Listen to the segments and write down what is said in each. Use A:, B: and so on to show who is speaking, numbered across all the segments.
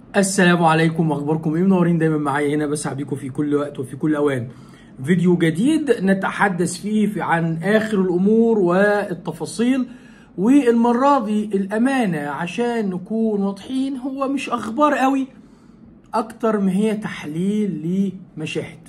A: السلام عليكم اخباركم ايه منورين دايما معايا هنا بسعد بيكم في كل وقت وفي كل اوان فيديو جديد نتحدث فيه في عن اخر الامور والتفاصيل والمره دي الامانه عشان نكون واضحين هو مش اخبار قوي اكتر ما هي تحليل لمشاهد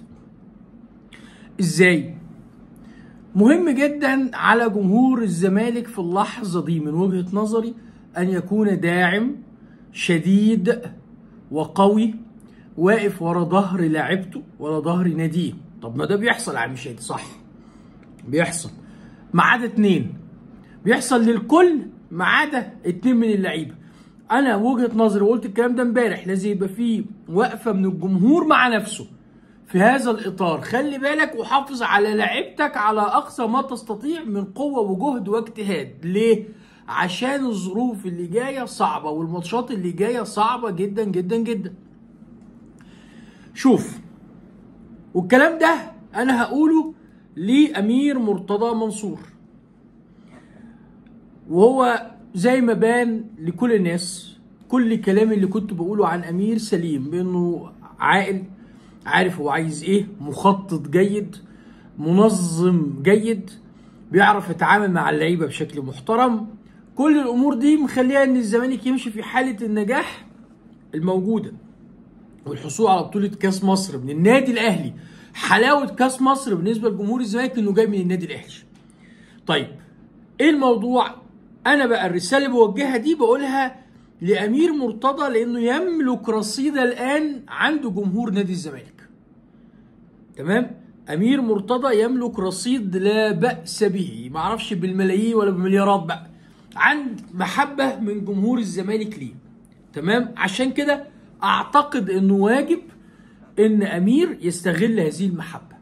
A: ازاي مهم جدا على جمهور الزمالك في اللحظه دي من وجهه نظري ان يكون داعم شديد وقوي واقف ورا ظهر لاعبته ورا ظهر ناديه طب ما ده بيحصل يا عم شادي صح بيحصل ما عدا اتنين بيحصل للكل ما عدا اتنين من اللعيبه انا وجهه نظري وقلت الكلام ده امبارح لازم يبقى فيه وقفه من الجمهور مع نفسه في هذا الاطار خلي بالك وحافظ على لعيبتك على اقصى ما تستطيع من قوه وجهد واجتهاد ليه عشان الظروف اللي جايه صعبه والماتشات اللي جايه صعبه جدا جدا جدا شوف والكلام ده انا هقوله لامير مرتضى منصور وهو زي ما بان لكل الناس كل الكلام اللي كنت بقوله عن امير سليم بانه عاقل عارف هو عايز ايه مخطط جيد منظم جيد بيعرف يتعامل مع اللعيبه بشكل محترم كل الامور دي مخليها ان الزمالك يمشي في حاله النجاح الموجوده والحصول على بطوله كاس مصر من النادي الاهلي حلاوه كاس مصر بالنسبه لجمهور الزمالك انه جاي من النادي الاهلي طيب ايه الموضوع انا بقى الرساله اللي بوجهها دي بقولها لامير مرتضى لانه يملك رصيد الان عند جمهور نادي الزمالك تمام امير مرتضى يملك رصيد لا باس به ما اعرفش بالملايين ولا بالمليارات بقى عند محبه من جمهور الزمالك ليه تمام عشان كده اعتقد انه واجب ان امير يستغل هذه المحبه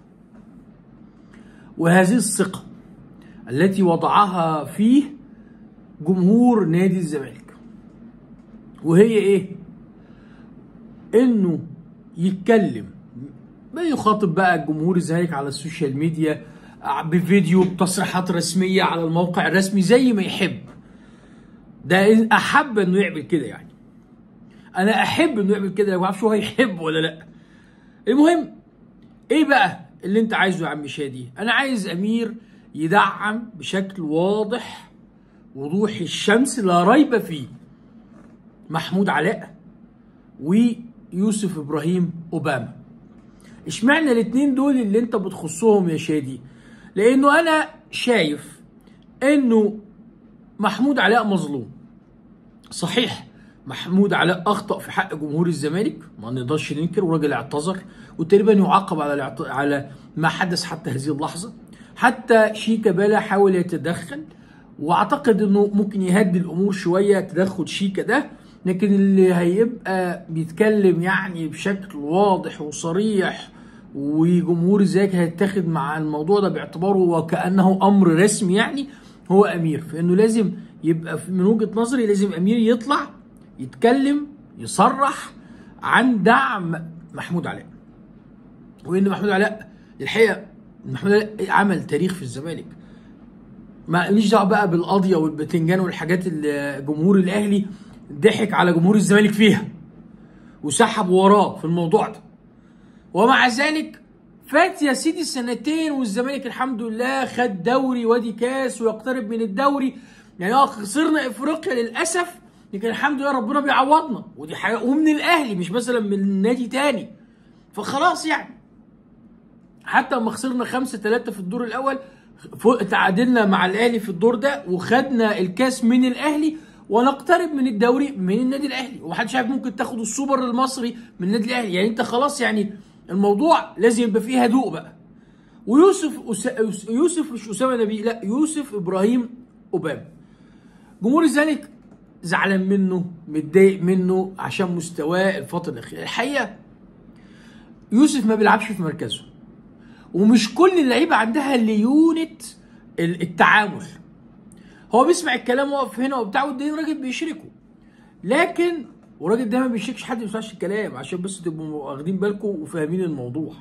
A: وهذه الثقه التي وضعها فيه جمهور نادي الزمالك وهي ايه انه يتكلم ما يخاطب بقى جمهور الزمالك على السوشيال ميديا بفيديو بتصريحات رسميه على الموقع الرسمي زي ما يحب ده إن احب انه يعمل كده يعني انا احب انه يعمل كده ما اعرفش هو هيحب ولا لا المهم ايه بقى اللي انت عايزه يا عم شادي انا عايز امير يدعم بشكل واضح وضوح الشمس لا ريب فيه محمود علاء ويوسف ابراهيم اوباما اشمعنى الاتنين دول اللي انت بتخصهم يا شادي لانه انا شايف انه محمود علاء مظلوم صحيح محمود علاء اخطا في حق جمهور الزمالك ما نقدرش ننكر وراجل اعتذر وتقريبا يعاقب على الاعت... على ما حدث حتى هذه اللحظه حتى شيكا بالا حاول يتدخل واعتقد انه ممكن يهدي الامور شويه تدخل شيكا ده لكن اللي هيبقى بيتكلم يعني بشكل واضح وصريح وجمهور الزمالك هيتاخد مع الموضوع ده باعتباره وكانه امر رسمي يعني هو امير فانه لازم يبقى من وجهه نظري لازم امير يطلع يتكلم يصرح عن دعم محمود علاء وان محمود علاء الحقيقه محمود علاء عمل تاريخ في الزمالك ما ليش دعوه بقى بالقضيه والبتنجان والحاجات اللي جمهور الاهلي ضحك على جمهور الزمالك فيها وسحب وراه في الموضوع ده ومع ذلك فات يا سيدي السنتين والزمالك الحمد لله خد دوري وادي كاس ويقترب من الدوري يعني اه خسرنا افريقيا للاسف لكن الحمد لله ربنا بيعوضنا ودي حاجه ومن الاهلي مش مثلا من نادي تاني فخلاص يعني حتى لما خسرنا خمسة ثلاثة في الدور الأول تعادلنا مع الأهلي في الدور ده وخدنا الكاس من الأهلي ونقترب من الدوري من النادي الأهلي ومحدش عارف ممكن تاخد السوبر المصري من النادي الأهلي يعني أنت خلاص يعني الموضوع لازم يبقى فيه هدوء بقى ويوسف أس... يوسف مش أسامة نبي لا يوسف إبراهيم أوباما جمهور الزمالك زعلان منه متضايق منه عشان مستواه الفترة الأخيرة الحقيقة يوسف ما بيلعبش في مركزه ومش كل اللعيبه عندها ليونه التعامل هو بيسمع الكلام واقف هنا وبتاع والدين راجل بيشركه لكن وراجل ده ما بيشركش حد ما بيسمعش الكلام عشان بس تبقوا واخدين بالكم وفاهمين الموضوع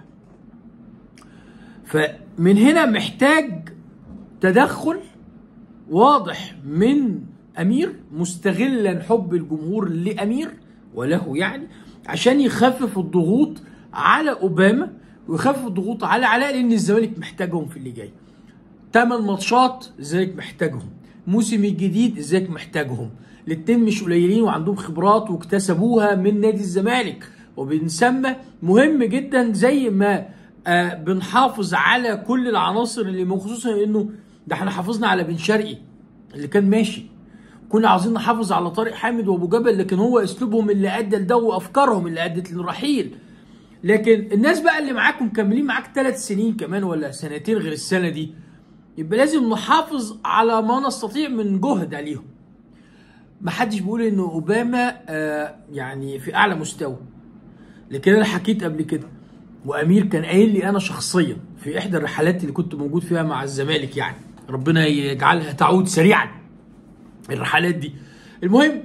A: فمن هنا محتاج تدخل واضح من امير مستغلا حب الجمهور لامير وله يعني عشان يخفف الضغوط على اوباما ويخفف الضغوط على علاء لان الزمالك محتاجهم في اللي جاي ثمان ماتشات الزمالك محتاجهم موسم الجديد الزمالك محتاجهم الاتنين مش قليلين وعندهم خبرات واكتسبوها من نادي الزمالك وبنسمى مهم جدا زي ما آه بنحافظ على كل العناصر اللي خصوصا انه ده احنا حافظنا على بن شرقي اللي كان ماشي كنا عاوزين نحافظ على طارق حامد وابو جبل لكن هو اسلوبهم اللي ادى لده وافكارهم اللي ادت للرحيل لكن الناس بقى اللي معاكم مكملين معاك ثلاث سنين كمان ولا سنتين غير السنه دي يبقى لازم نحافظ على ما نستطيع من جهد عليهم محدش بيقول ان اوباما آه يعني في اعلى مستوى لكن انا حكيت قبل كده وامير كان قايل لي انا شخصيا في احدى الرحلات اللي كنت موجود فيها مع الزمالك يعني ربنا يجعلها تعود سريعا الرحلات دي المهم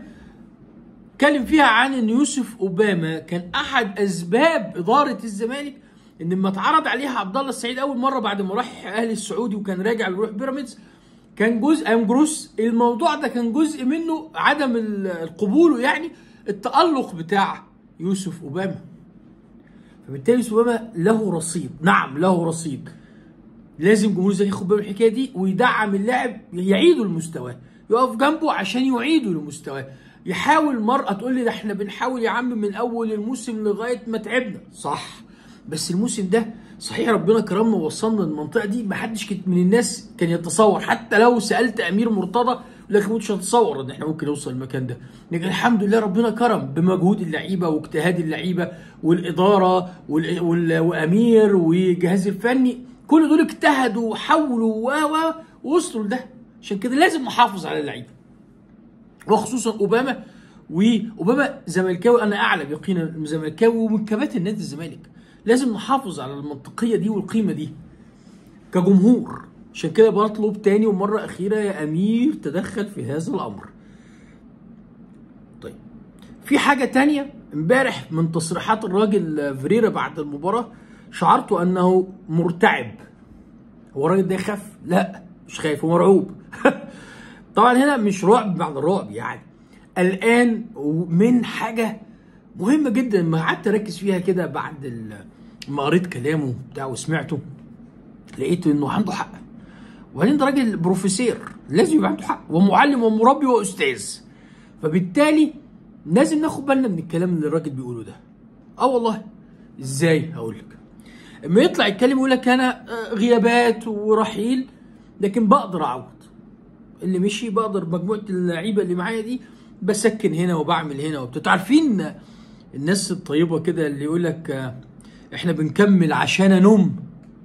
A: اتكلم فيها عن ان يوسف اوباما كان احد اسباب اداره الزمالك ان لما اتعرض عليها عبد الله السعيد اول مره بعد ما راح اهلي السعودي وكان راجع يروح بيراميدز كان جزء ام جروس الموضوع ده كان جزء منه عدم القبول يعني التالق بتاع يوسف اوباما فبالتالي يوسف اوباما له رصيد نعم له رصيد لازم جمهور الزمالك ياخد باله من الحكايه دي ويدعم اللاعب يعيده لمستواه يقف جنبه عشان يعيده لمستواه يحاول مرة تقول لي ده احنا بنحاول يا عم من اول الموسم لغايه ما تعبنا صح بس الموسم ده صحيح ربنا كرمنا ووصلنا للمنطقه دي ما حدش من الناس كان يتصور حتى لو سالت امير مرتضى لكن ما كنتش هتصور ان احنا ممكن نوصل المكان ده لكن الحمد لله ربنا كرم بمجهود اللعيبه واجتهاد اللعيبه والاداره وال... وال... وامير والجهاز الفني كل دول اجتهدوا وحاولوا و ووصلوا لده عشان كده لازم نحافظ على اللعيبه وخصوصا اوباما واوباما زملكاوي انا اعلم يقينا زملكاوي ومن كباتن نادي الزمالك لازم نحافظ على المنطقيه دي والقيمه دي كجمهور عشان كده بطلب تاني ومره اخيره يا امير تدخل في هذا الامر طيب في حاجه تانية امبارح من تصريحات الراجل فيريرا بعد المباراه شعرت انه مرتعب هو الراجل ده يخاف لا مش خايف ومرعوب طبعا هنا مش رعب بعد الرعب يعني الان من حاجه مهمه جدا لما قعدت اركز فيها كده بعد ما قريت كلامه بتاع وسمعته لقيت انه عنده حق وبعدين ده راجل بروفيسير لازم يبقى عنده حق ومعلم ومربي واستاذ فبالتالي لازم ناخد بالنا من الكلام اللي الراجل بيقوله ده اه والله ازاي هقول لك اما يطلع يتكلم يقول لك انا غيابات ورحيل لكن بقدر اعوض اللي مشي بقدر مجموعه اللعيبه اللي معايا دي بسكن هنا وبعمل هنا وبتاع عارفين الناس الطيبه كده اللي يقول لك احنا بنكمل عشان نم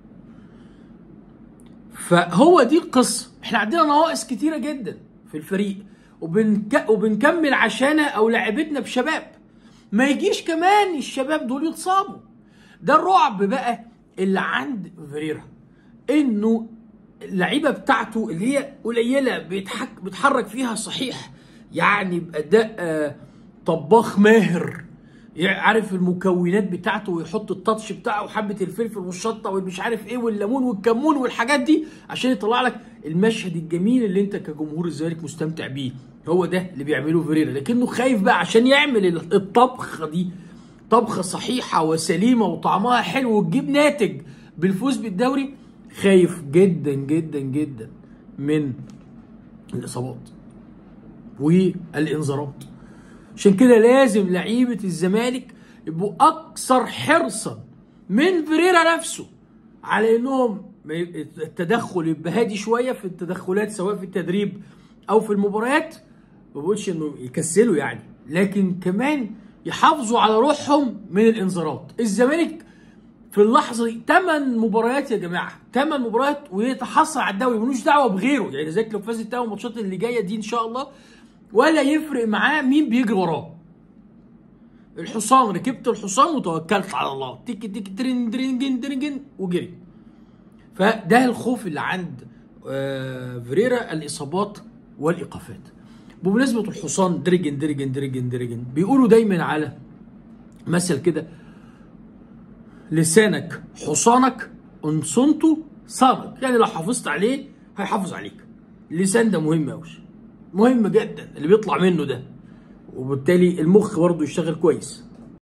A: فهو دي القصه احنا عندنا نواقص كتيره جدا في الفريق وبنك... وبنكمل عشان او لعبتنا بشباب ما يجيش كمان الشباب دول يتصابوا ده الرعب بقى اللي عند فيريرا انه اللعيبه بتاعته اللي هي قليله بيتحك بيتحرك فيها صحيح يعني باداء آه طباخ ماهر عارف المكونات بتاعته ويحط التاتش بتاعه وحبه الفلفل والشطه والمش عارف ايه والليمون والكمون والحاجات دي عشان يطلع لك المشهد الجميل اللي انت كجمهور الزمالك مستمتع بيه هو ده اللي بيعمله فيريرا لكنه خايف بقى عشان يعمل الطبخه دي طبخه صحيحه وسليمه وطعمها حلو وتجيب ناتج بالفوز بالدوري خايف جدا جدا جدا من الاصابات والانذارات عشان كده لازم لعيبه الزمالك يبقوا اكثر حرصا من فيريرا نفسه على انهم التدخل يبقى هادي شويه في التدخلات سواء في التدريب او في المباريات ما بقولش انه يكسلوا يعني لكن كمان يحافظوا على روحهم من الانذارات الزمالك في اللحظه دي ثمان مباريات يا جماعه ثمان مباريات ويتحصل على الدوري ملوش دعوه بغيره يعني زيك لو فاز الثمان ماتشات اللي جايه دي ان شاء الله ولا يفرق معاه مين بيجري وراه الحصان ركبت الحصان وتوكلت على الله تيك تيك ترين درين درين وجري فده الخوف اللي عند آه فيريرا الاصابات والايقافات بمناسبه الحصان درجن درجن درجن درجن بيقولوا دايما على مثل كده لسانك حصانك ان صنته صانك يعني لو حافظت عليه هيحافظ عليك اللسان ده مهم قوي مهم جدا اللي بيطلع منه ده وبالتالي المخ برضه يشتغل كويس